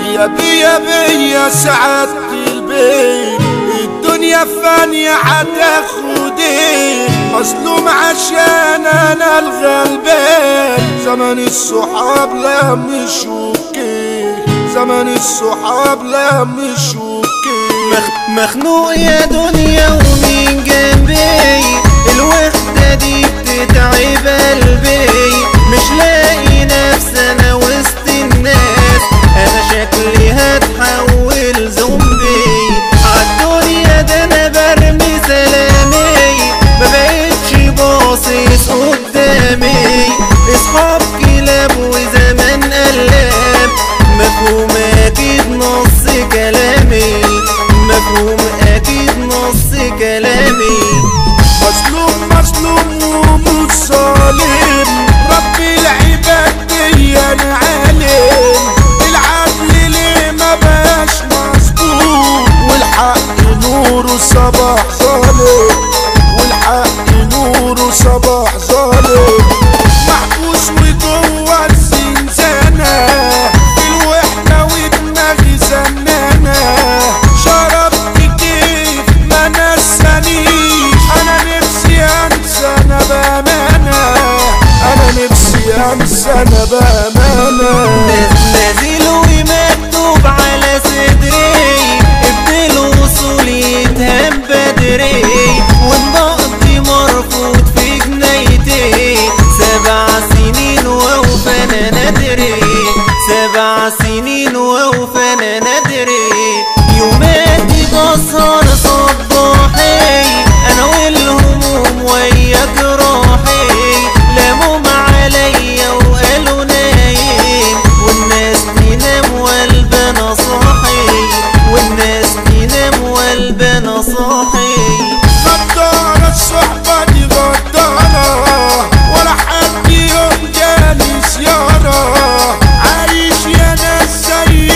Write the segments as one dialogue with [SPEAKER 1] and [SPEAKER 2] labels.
[SPEAKER 1] بيا بيا بيا سعادة البيت الدنيا فانية هتاخد ايه مظلوم عشان انا الغلبان زمن الصحاب لا مش اوكي زمن الصحاب لا مش اوكي
[SPEAKER 2] مخ مخنوق يا دنيا ومين جنبي الوحدة دي بتتعب قلبي مش لاقي نفسي انا وسط الناس انا شكلي هتحول زومبي عالدنيا ده انا برمي سلامي ما بقتش باصص قدامي اصحاب كلاب وزمان قلاب مفهوم اكيد نص كلامي مفهوم اكيد نص كلامي
[SPEAKER 1] مظلوم مظلوم ومش ظالم ربي العباد دي العالم العدل ليه ما بقاش مظبوط والحق نوره صباح ظالم والحق نوره صباح ظالم محبوس وجوه الزنزانة في الوحدة ودماغي زنانة شربت كيف ما نسانيش انا نفسي انسى انا بامانة انا نفسي انسى انا بامانة
[SPEAKER 2] نازل ومكتوب على صدري ابن الوصول يتهم بدري والنقد مرفوض في جنيتي سبع سنين ووفى انا ندري سبع سنين ووفى انا ندري يوماتي بسهر صباحي انا والهموم ويا جراحي لاموا عليا وقالوا نايم والناس تنام والبنا صاحي والناس تنام والبنا صاحي
[SPEAKER 1] غدارة الصحبة دي غدارة ولا حد يوم جالي زيارة عايش يا ناس زي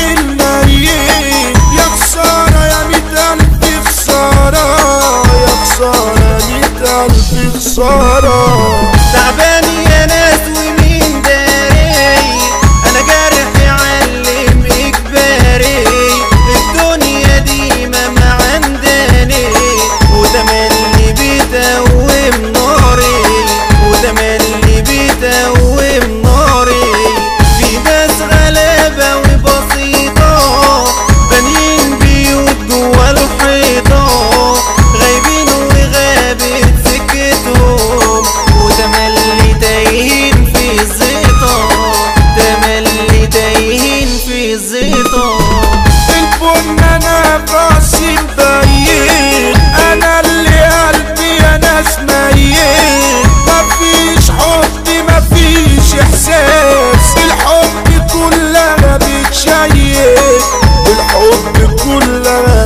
[SPEAKER 1] الميت يا خسارة يا ميت ألف خسارة يا خسارة ميت ألف خسارة
[SPEAKER 2] تعبان يا ناس ومين داري انا جرحي علم اجباري الدنيا دي ما معنداني وده ملي بيتوم ناري وده ملي بيتوم ناري في ناس غلابة وبسيطة بانيين بيوت جوا الحيطة غايبين وغابت سكتهم وتملي تايهين في الزيطة تملي تايهين في الزيطة
[SPEAKER 1] البن انا راسي مبين انا اللي قلبي يا ناس ميت مفيش حب مفيش احساس الحب كلها بتشيك الحب كلها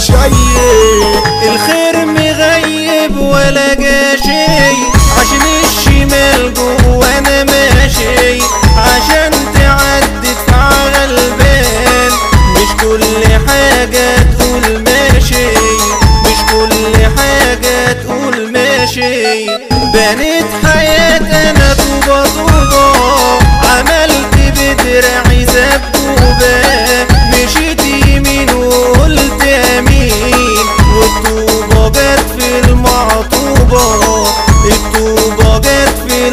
[SPEAKER 1] بتشيك
[SPEAKER 2] الخير مغيب ولا جاشي عشان الشمال جوا انا ماشي عشان تعدي في غلبان مش كل حاجة تقول ماشي مش كل حاجة تقول ماشي بنيت حياة انا طوبة طوبة عملت بدرعي زبوبة مشيت يمين وقلت امين والطوبة جت في المعطوبة الطوبة جت في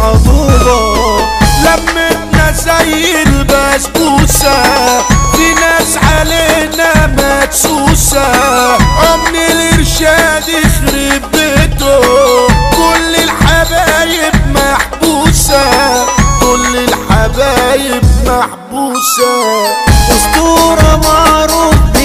[SPEAKER 2] المعطوبة
[SPEAKER 1] لمتنا زي البسبوسة في ناس علينا مدسوسة أمن الإرشاد يخرب بيته كل الحبايب محبوسة كل الحبايب محبوسة
[SPEAKER 2] أسطورة معروف